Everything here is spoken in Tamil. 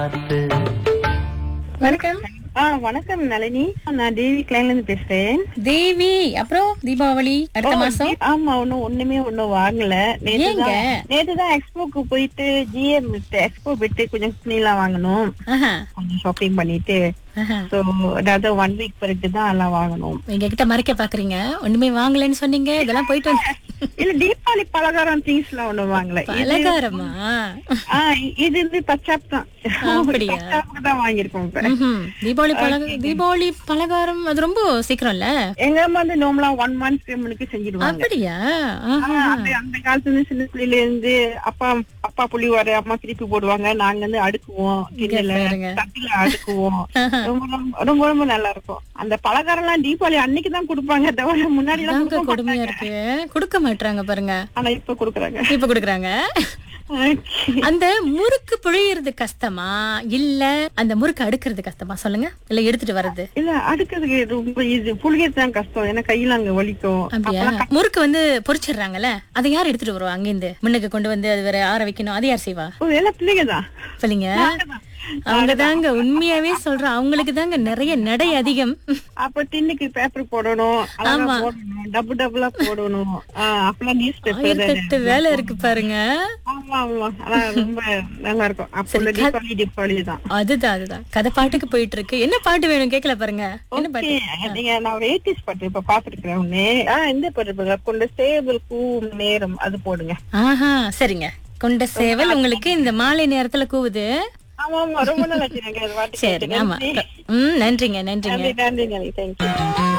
வணக்கம் ஆ வணக்கம் நளினி நான் தேவி கிளைன்ல இருந்து பேசுறேன் தேவி அப்புறம் தீபாவளி அடுத்த மாசம் ஆமா ஒண்ணும் ஒண்ணுமே ஒண்ணும் வாங்கல நேத்து ஏங்க? தான் நேத்து தான் எக்ஸ்போக்கு போயிட்டு ஜிஎம் எக்ஸ்போ போயிட்டு கொஞ்சம் துணிலாம் வாங்கணும் ஆஹா, கொஞ்சம் ஷாப்பிங் பண்ணிட்டு ஆஹா. சோ அதாவது ஒன் வீக் பிறகு தான் எல்லாம் வாங்கணும் எங்க கிட்ட மறைக்க பாக்குறீங்க ஒண்ணுமே வாங்கலைன்னு சொன்னீங்க இதெல்லாம் போயிட்டு வந்து இல்ல தீபாவளி பலகாரம் திங்ஸ் எல்லாம் ஒண்ணும் வாங்கல இது- பலகாரமா ஆ, இது வந்து பச்சாப் தான் அப்படியா? பச்சாப்புக்கு தான் வாங்கியிருக்கோம் இப்ப ம்ஹும். தீபாவளி பலக தீபாவளி பலகாரம் அது ரொம்ப சீக்கிரம்ல எங்க அம்மா வந்து நோம்பலா ஒன் மந்த் முன்னுக்கு செஞ்சிடுவாங்க அப்படியா ஆ, ஆஹா. அந்த அந்த காலத்துல இருந்து சின்ன பிள்ளையில இருந்து அப்பா அப்பா புளி வர அம்மா திருப்பி போடுவாங்க நாங்க வந்து அடுக்குவோம் கிண்ணல பாருங்க. தட்டில அடுக்குவோம் ரொம்ப ரொம்ப ரொம்ப ரொம்ப நல்லா இருக்கும் அந்த பலகாரம் எல்லாம் தீபாவளி அன்னைக்கு தான் கொடுப்பாங்க தவிர முன்னாடி எல்லாம் தாங்க கொடுக்க கொடுமையா மாட்டாங்க. இருக்கு கொடுக்க மாட்டாங்க பாருங்க ஆனா இப்ப கொடுக்குறாங்க இப்ப கொடுக்குறாங்க அந்த முறுக்கு புழியறது கஷ்டமா இல்ல அந்த முறுக்கு அடுக்கிறது கஷ்டமா சொல்லுங்க இல்ல எடுத்துட்டு வர்றது இல்ல அடுக்கிறதுக்கு ரொம்ப இது புளிகிறது தான் கஷ்டம் ஏன்னா கையில அங்க வலிக்கும் அப்படியா முறுக்கு வந்து பொரிச்சிடுறாங்கல்ல அதை யார் எடுத்துட்டு வருவா அங்கிருந்து முன்னுக்கு கொண்டு வந்து அது வேற ஆற வைக்கணும் அது யார் செய்வா ஓ, எல்லாம் பிள்ளைங்க தான் சொல்லுங்க அவங்க தாங்க உண்மையாவே சொல்றேன் அவங்களுக்கு தாங்க நிறைய நடை அதிகம் அப்ப டின்னுக்கு பேப்பர் போடணும் அழகா போடணும் டபுள் டபுளா போடணும் ஆ, அப்பெல்லாம் நியூஸ் பேப்பர் ஆயிரத்தெட்டு வேலை இருக்கு பாருங்க ஆமா ஆமா ஆனா ரொம்ப நல்லா இருக்கும் அப்ப உள்ள தீபாவளி தீபாவளி தான் அதுதான் அதுதான் கதை பாட்டுக்கு போயிட்டு இருக்கு என்ன பாட்டு வேணும் கேக்கல பாருங்க என்ன பாட்டு Okay, நீங்க நான் ஒரு எயிட்டிஸ் பாட்டு இப்ப பாத்துருக்கேன் ஒண்ணு ஆ, இந்த பாட்டு பாருங்க கொண்ட சேவல் கூவும் நேரம் அது போடுங்க ஆஹா சரிங்க கொண்ட சேவல் உங்களுக்கு இந்த மாலை நேரத்துல கூவுது ஆமா ஆமா ரொம்ப நல்லா வச்சிருங்க அது பாட்டு சரி ஆமா கேட்டு. ம் நன்றிங்க நன்றிங்க நன்றி நன்றி நன்றி தேங்க்யூ